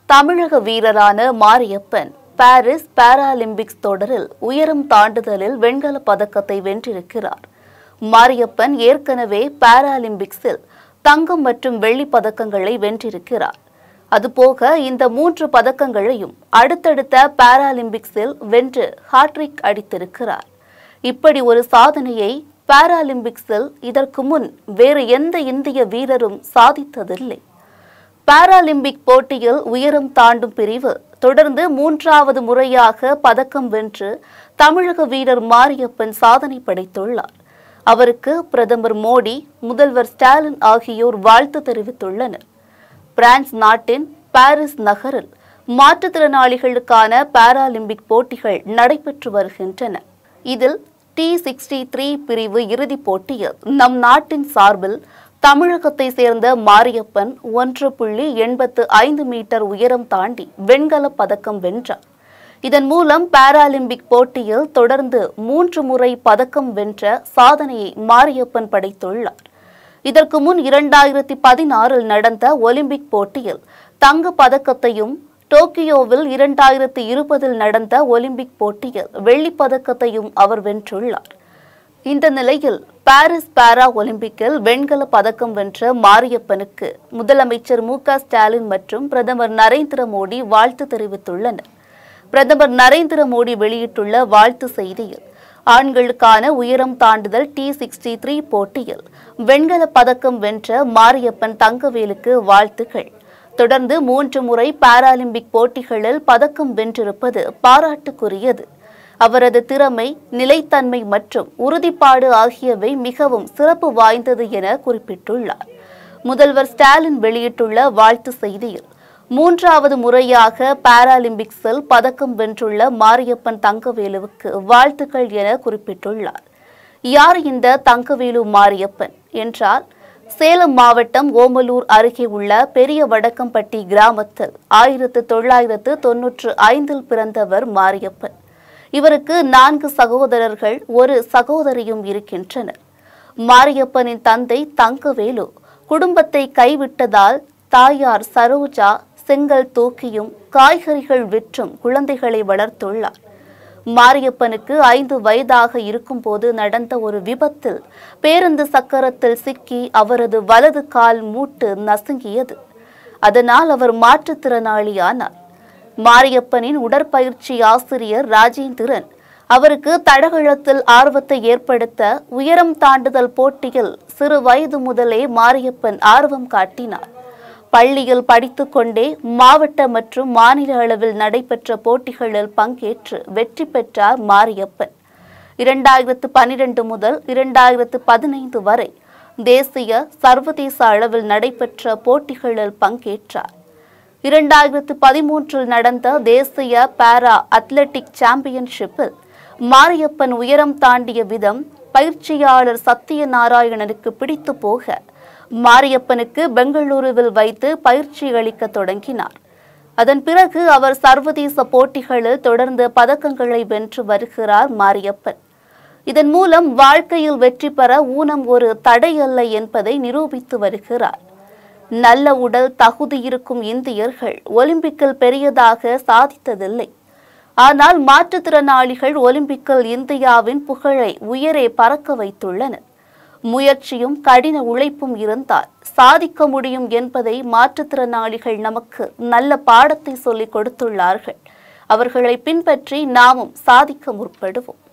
தமிழக வீரரான Mariyappan Paris Paralympics தொடரில் உயரம் தாண்டுதலில் வெண்கலப் பதக்கத்தை வென்றிருக்கிறார் மாரியப்பன் ஏற்கனவே பாராலிம்பிக்ஸில் தங்கம் மற்றும் வெள்ளிப் பதக்கங்களை வென்றிருக்கிறார் அதுபோக இந்த மூன்று பதக்கங்களையும் அடுத்தடுத்த பாராலிம்பிக்ஸில் வென்று ஹாட்ரிக் அடித்திருக்கிறார் இப்படி ஒரு சாதனையை பாராலிம்பிக்ஸில் இதற்கு முன் வேறு எந்த இந்திய வீரரும் சாதித்ததில்லை பாராலிம்பிக் போட்டியில் உயரம் தாண்டும் பிரிவு தொடர்ந்து மூன்றாவது முறையாக பதக்கம் வென்று தமிழக வீரர் மாரியப்பன் சாதனை படைத்துள்ளார் அவருக்கு பிரதமர் மோடி முதல்வர் ஸ்டாலின் ஆகியோர் வாழ்த்து தெரிவித்துள்ளனர் பிரான்ஸ் நாட்டின் பாரிஸ் நகரில் மாற்றுத்திறனாளிகளுக்கான பாராலிம்பிக் போட்டிகள் நடைபெற்று வருகின்றன இதில் டி சிக்ஸ்டி த்ரீ பிரிவு இறுதிப் போட்டியில் நம் நாட்டின் சார்பில் தமிழகத்தை சேர்ந்த மாரியப்பன் ஒன்று புள்ளி எண்பத்து ஐந்து மீட்டர் உயரம் தாண்டி வெண்கலப் பதக்கம் வென்றார் இதன் மூலம் பாராலிம்பிக் போட்டியில் தொடர்ந்து மூன்று முறை பதக்கம் வென்ற சாதனையை மாரியப்பன் படைத்துள்ளார் இதற்கு முன் இரண்டாயிரத்தி பதினாறில் நடந்த ஒலிம்பிக் போட்டியில் தங்க பதக்கத்தையும் டோக்கியோவில் இரண்டாயிரத்தி இருபதில் நடந்த ஒலிம்பிக் போட்டியில் வெள்ளிப் பதக்கத்தையும் அவர் வென்றுள்ளார் இந்த நிலையில் பாரிஸ் பாரா ஒலிம்பிக்கில் வெண்கல பதக்கம் வென்ற மாரியப்பனுக்கு முதலமைச்சர் மு க ஸ்டாலின் மற்றும் பிரதமர் நரேந்திர மோடி வாழ்த்து தெரிவித்துள்ளனர் பிரதமர் நரேந்திர மோடி வெளியிட்டுள்ள வாழ்த்து செய்தியில் ஆண்களுக்கான உயரம் தாண்டுதல் டி சிக்ஸ்டி த்ரீ போட்டியில் வெண்கல பதக்கம் வென்ற மாரியப்பன் தங்கவேலுக்கு வாழ்த்துகள் தொடர்ந்து மூன்று முறை பாராலிம்பிக் போட்டிகளில் பதக்கம் வென்றிருப்பது பாராட்டுக்குரியது அவரது திறமை நிலைத்தன்மை மற்றும் உறுதிப்பாடு ஆகியவை மிகவும் சிறப்பு வாய்ந்தது என குறிப்பிட்டுள்ளார் முதல்வர் ஸ்டாலின் வெளியிட்டுள்ள வாழ்த்து செய்தியில் மூன்றாவது முறையாக பாராலிம்பிக்ஸில் பதக்கம் வென்றுள்ள மாரியப்பன் தங்கவேலுவுக்கு வாழ்த்துக்கள் என குறிப்பிட்டுள்ளார் யார் இந்த தங்கவேலு மாரியப்பன் என்றால் சேலம் மாவட்டம் ஓமலூர் அருகே உள்ள பெரிய வடக்கம்பட்டி கிராமத்தில் ஆயிரத்து தொள்ளாயிரத்து தொன்னூற்று ஐந்தில் பிறந்தவர் மாரியப்பன் இவருக்கு நான்கு சகோதரர்கள் ஒரு சகோதரியும் இருக்கின்றனர் மாரியப்பனின் தந்தை தங்கவேலு குடும்பத்தை கைவிட்டதால் தாயார் சரோஜா செங்கல் தூக்கியும் காய்கறிகள் விற்றும் குழந்தைகளை வளர்த்துள்ளார் மாரியப்பனுக்கு ஐந்து வயதாக இருக்கும்போது நடந்த ஒரு விபத்தில் பேருந்து சக்கரத்தில் சிக்கி அவரது வலது கால் மூட்டு நசுங்கியது அதனால் அவர் மாற்றுத்திறனாளியானார் மாரியப்பனின் உடற்பயிற்சி ஆசிரியர் ராஜேந்திரன் அவருக்கு தடகளத்தில் ஆர்வத்தை ஏற்படுத்த உயரம் தாண்டுதல் போட்டியில் சிறு வயது முதலே மாரியப்பன் ஆர்வம் காட்டினார் பள்ளியில் படித்துக்கொண்டே மாவட்ட மற்றும் மாநில அளவில் நடைபெற்ற போட்டிகளில் பங்கேற்று வெற்றி பெற்றார் மாரியப்பன் இரண்டாயிரத்து பனிரெண்டு முதல் இரண்டாயிரத்து பதினைந்து வரை தேசிய சர்வதேச அளவில் நடைபெற்ற போட்டிகளில் பங்கேற்றார் இரண்டாயிரத்து பதிமூன்றில் நடந்த தேசிய பாரா அத்லெட்டிக் சாம்பியன்ஷிப்பில் மாரியப்பன் உயரம் தாண்டிய விதம் பயிற்சியாளர் சத்தியநாராயணனுக்கு பிடித்து போக மாரியப்பனுக்கு பெங்களூருவில் வைத்து பயிற்சி அளிக்க தொடங்கினார் அதன் பிறகு அவர் சர்வதேச போட்டிகளில் தொடர்ந்து பதக்கங்களை வென்று வருகிறார் மாரியப்பன் இதன் மூலம் வாழ்க்கையில் வெற்றி பெற ஊனம் ஒரு தடை அல்ல என்பதை நிரூபித்து வருகிறார் நல்ல உடல் தகுதி இருக்கும் இந்தியர்கள் ஒலிம்பிக்கில் பெரியதாக சாதித்ததில்லை ஆனால் மாற்றுத்திறனாளிகள் ஒலிம்பிக்கில் இந்தியாவின் புகழை உயரே பறக்க வைத்துள்ளனர் முயற்சியும் கடின உழைப்பும் இருந்தால் சாதிக்க முடியும் என்பதை மாற்றுத்திறனாளிகள் நமக்கு நல்ல பாடத்தை சொல்லிக் கொடுத்துள்ளார்கள் அவர்களை பின்பற்றி நாமும் சாதிக்க முற்படுவோம்